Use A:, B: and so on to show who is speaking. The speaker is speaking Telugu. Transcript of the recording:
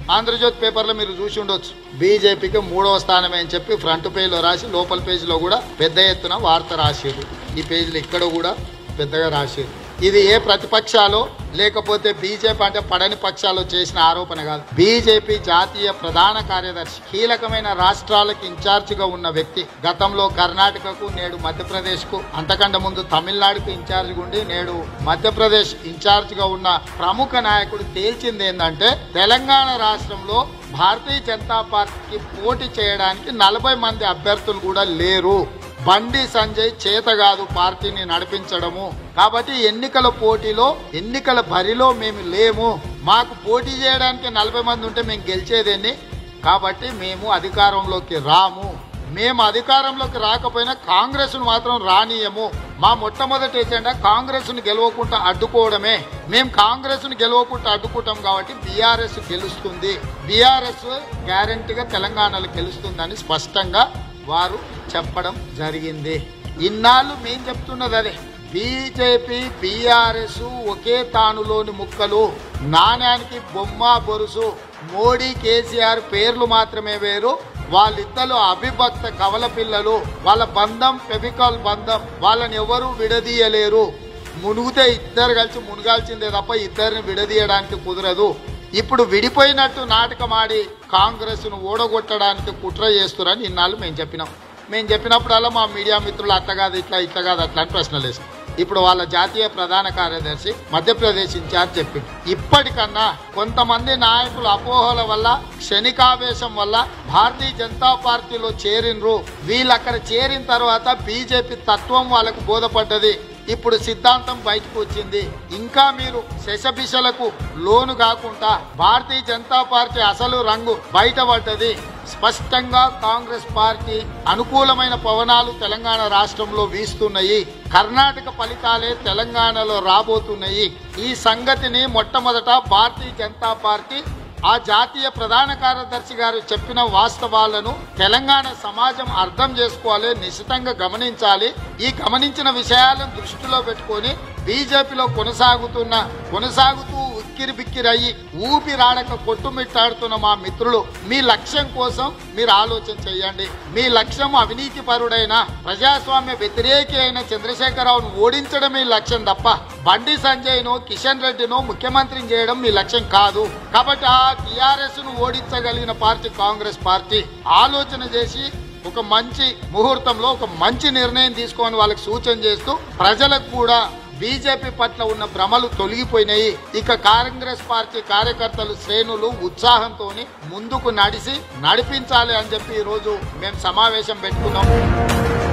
A: ఆంధ్రజ్యోతి పేపర్లో మీరు చూసి ఉండొచ్చు బీజేపీకి మూడవ స్థానమే అని చెప్పి ఫ్రంట్ పేజీలో రాసి లోపల పేజీలో కూడా పెద్ద ఎత్తున వార్త రాసారు ఈ పేజీలో ఇక్కడ కూడా పెద్దగా రాసారు ఇది ఏ ప్రతిపక్షాలు లేకపోతే బీజేపీ అంటే పడని పక్షాలు చేసిన ఆరోపణ కాదు బీజేపీ జాతీయ ప్రధాన కార్యదర్శి కీలకమైన రాష్ట్రాలకు ఇన్ఛార్జిగా ఉన్న వ్యక్తి గతంలో కర్ణాటకకు నేడు మధ్యప్రదేశ్ కు అంతకంటే ముందు తమిళనాడుకు ఇన్ఛార్జ్ ఉండి నేడు మధ్యప్రదేశ్ ఇన్ఛార్జ్ గా ఉన్న ప్రముఖ నాయకుడు తేల్చింది ఏంటంటే తెలంగాణ రాష్ట్రంలో భారతీయ జనతా పార్టీకి పోటీ చేయడానికి నలభై మంది అభ్యర్థులు కూడా లేరు బండి సంజయ్ చేత కాదు పార్టీని నడిపించడము కాబట్టి ఎన్నికల పోటీలో ఎన్నికల బరిలో మేము లేము మాకు పోటీ చేయడానికి నలభై మంది ఉంటే మేము గెలిచేదేన్ని కాబట్టి మేము అధికారంలోకి రాము మేము అధికారంలోకి రాకపోయినా కాంగ్రెస్ ను మాత్రం రానియము మా మొట్టమొదటి ఎజెండా కాంగ్రెస్ ను గెలవకుండా అడ్డుకోవడమే మేము కాంగ్రెస్ ను గెలవకుండా అడ్డుకుంటాం కాబట్టి బీఆర్ఎస్ గెలుస్తుంది బీఆర్ఎస్ గ్యారంటీగా తెలంగాణలో గెలుస్తుందని స్పష్టంగా వారు చెప్పడం జరిగింది ఇన్నాళ్ళు మేము చెప్తున్నది అదే బీజేపీ బీఆర్ఎస్ ఒకే తానులోని ముక్కలు నాణ్యానికి బొమ్మ బొరుసు మోడీ కేసీఆర్ పేర్లు మాత్రమే వేరు వాళ్ళిద్దరు అవిభక్త కవల పిల్లలు వాళ్ళ బంధం ఫెవికాల్ బంధం వాళ్ళని ఎవరు విడదీయలేరు మునుగుతే ఇద్దరు కలిసి మునగాల్సిందే తప్ప ఇద్దరిని విడదీయడానికి కుదరదు ఇప్పుడు విడిపోయినట్టు నాటకమాడి కాంగ్రెస్ ను ఓడగొట్టడానికి కుట్ర చేస్తున్నారని ఇన్నాళ్ళు మేము చెప్పినాం మేము చెప్పినప్పుడల్లా మా మీడియా మిత్రులు అట్లా కాదు ఇట్లా ఇట్లా కాదు అట్లా అని ప్రశ్నలు వేసాం ఇప్పుడు వాళ్ళ జాతీయ ప్రధాన కార్యదర్శి మధ్యప్రదేశ్ ఇన్ఛార్జ్ చెప్పింది ఇప్పటికన్నా కొంతమంది నాయకుల అపోహల వల్ల క్షణికావేశం వల్ల భారతీయ జనతా పార్టీలో చేరినరు వీళ్ళు అక్కడ చేరిన తర్వాత బీజేపీ తత్వం వాళ్ళకు బోధపడ్డది ఇప్పుడు సిద్ధాంతం బయటకు వచ్చింది ఇంకా మీరు శశబిషలకు లోను కాకుండా భారతీయ జనతా పార్టీ అసలు రంగు బయటపడ్డది స్పష్టంగా కాంగ్రెస్ పార్టీ అనుకూలమైన పవనాలు తెలంగాణ రాష్ట్రంలో వీస్తున్నాయి కర్ణాటక ఫలితాలే తెలంగాణలో రాబోతున్నాయి ఈ సంగతిని మొట్టమొదట భారతీయ జనతా పార్టీ ఆ జాతీయ ప్రధాన కార్యదర్శి గారు చెప్పిన వాస్తవాలను తెలంగాణ సమాజం అర్థం చేసుకోవాలి నిశితంగా గమనించాలి ఈ గమనించిన విషయాలను దృష్టిలో పెట్టుకొని బీజేపీలో కొనసాగుతున్న కొనసాగుతూ ఉక్కిరి బిక్కిరయ్యి ఊపిరాడక కొట్టుమిట్టాడుతున్న మా మిత్రులు మీ లక్ష్యం కోసం మీరు ఆలోచన చేయండి మీ లక్ష్యం అవినీతి పరుడైన ప్రజాస్వామ్య వ్యతిరేకి అయిన చంద్రశేఖరరావును ఓడించడం మీ లక్ష్యం తప్ప బండి సంజయ్ ను కిషన్ రెడ్డిను ముఖ్యమంత్రిని చేయడం మీ లక్ష్యం కాదు కాబట్టి ఆ టిఆర్ఎస్ ను ఓడించగలిగిన పార్టీ కాంగ్రెస్ పార్టీ ఆలోచన చేసి ఒక మంచి ముహూర్తంలో ఒక మంచి నిర్ణయం తీసుకొని వాళ్ళకి సూచన చేస్తూ ప్రజలకు కూడా బీజేపీ పట్ల ఉన్న భ్రమలు తొలగిపోయినాయి ఇక కాంగ్రెస్ పార్టీ కార్యకర్తలు శ్రేణులు ఉత్సాహంతో ముందుకు నడిచి నడిపించాలి అని చెప్పి ఈ రోజు మేము సమావేశం పెట్టుకున్నాం